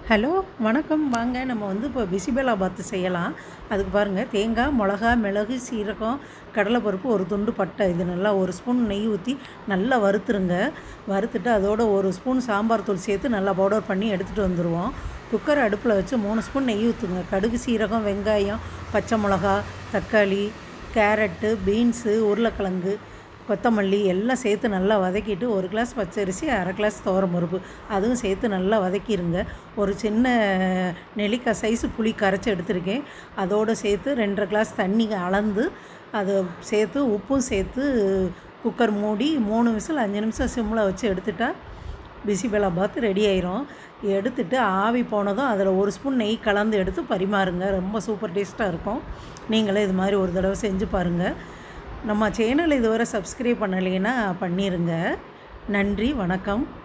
hello வணக்கம் வாங்க நம்ம வந்து இப்போ பிசிபெலா பாத்து செய்யலாம் அதுக்கு பாருங்கள் தேங்காய் மிளகா மிளகு சீரகம் கடலைப்பருப்பு ஒரு துண்டு பட்டை இது நல்லா ஒரு ஸ்பூன் நெய் ஊற்றி நல்லா வறுத்துருங்க வறுத்துட்டு அதோட ஒரு ஸ்பூன் சாம்பார் தூள் சேர்த்து நல்லா பவுடர் பண்ணி எடுத்துகிட்டு வந்துடுவோம் குக்கர் அடுப்பில் வச்சு மூணு ஸ்பூன் நெய் ஊற்றுங்க கடுகு சீரகம் வெங்காயம் பச்சை மிளகா தக்காளி கேரட்டு பீன்ஸு உருளைக்கிழங்கு கொத்தமல்லி எல்லாம் சேர்த்து நல்லா வதக்கிட்டு ஒரு கிளாஸ் பச்சரிசி அரை கிளாஸ் துவரம்பருப்பு அதுவும் சேர்த்து நல்லா வதக்கிடுங்க ஒரு சின்ன நெல்லிக்காய் சைஸு புளி கரைச்சி எடுத்திருக்கேன் அதோடு சேர்த்து ரெண்டரை கிளாஸ் தண்ணி அளந்து அதை சேர்த்து உப்பும் சேர்த்து குக்கர் மூடி மூணு விசில் அஞ்சு நிமிஷம் சிம்மில் வச்சு எடுத்துட்டா பிசிபெலாபாத் ரெடி ஆயிரும் எடுத்துட்டு ஆவி போனதும் அதில் ஒரு ஸ்பூன் நெய் கலந்து எடுத்து பரிமாறுங்க ரொம்ப சூப்பர் டேஸ்ட்டாக இருக்கும் நீங்களே இது மாதிரி ஒரு தடவை செஞ்சு பாருங்கள் நம்ம சேனல் இதுவரை சப்ஸ்கிரைப் பண்ணலைன்னா பண்ணிடுங்க நன்றி வணக்கம்